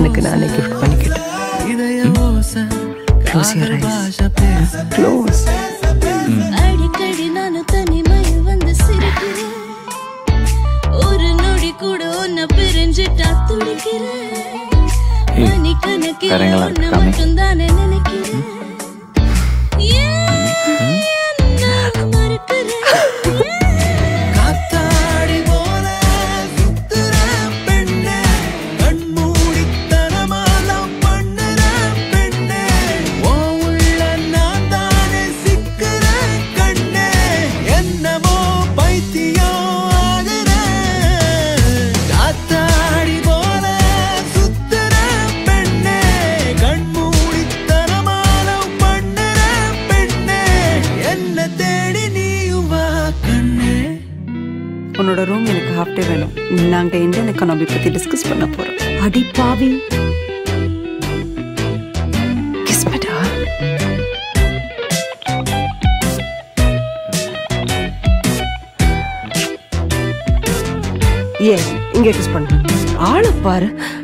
எனக்கு நானே கிஃப்ட் பண்ணிக்கிட்டேன் க்ளோஸ் யுவர் ஐஸ் க்ளோஸ் அடிக்கடி நானும் தனிமையில் வந்து சிரிக்கிறேன் ஒரு நொடி கூட உன்னை பிரிஞ்சிட்டா துடிக்கிறேன் மணிக்கணக்கில் கரைங்களா உன்னை இருக்காமே. மட்டும்தானே நினைக்கிறேன் ஏன் என்ன மறுக்கிறேன் காத்தாடி போல சுத்துற பெண்ணே கண்மூடித்தனமாலம் பண்ணுற பெண்ணே ஓ உள்ள நான் தானே சிக்கிற கண்ணே என்னமோ பைத்தியம் ஆகுறேன் காத்தாடி போல சுத்துற பெண்ணே கண்மூடித்தனமாலம் பண்ணுற பெண்ணே என்ன தேடி நீயும் வா கண்ணே உன்னோட ரூம் எனக்கு ஹாஃப் டே வேணும் நாங்க இந்தியன் எக்கானமி பத்தி டிஸ்கஸ் பண்ண போறோம் அடி பாவி கிஸ் பட்டா ஏ இங்க கிஸ் பண்ணு ஆளை பாரு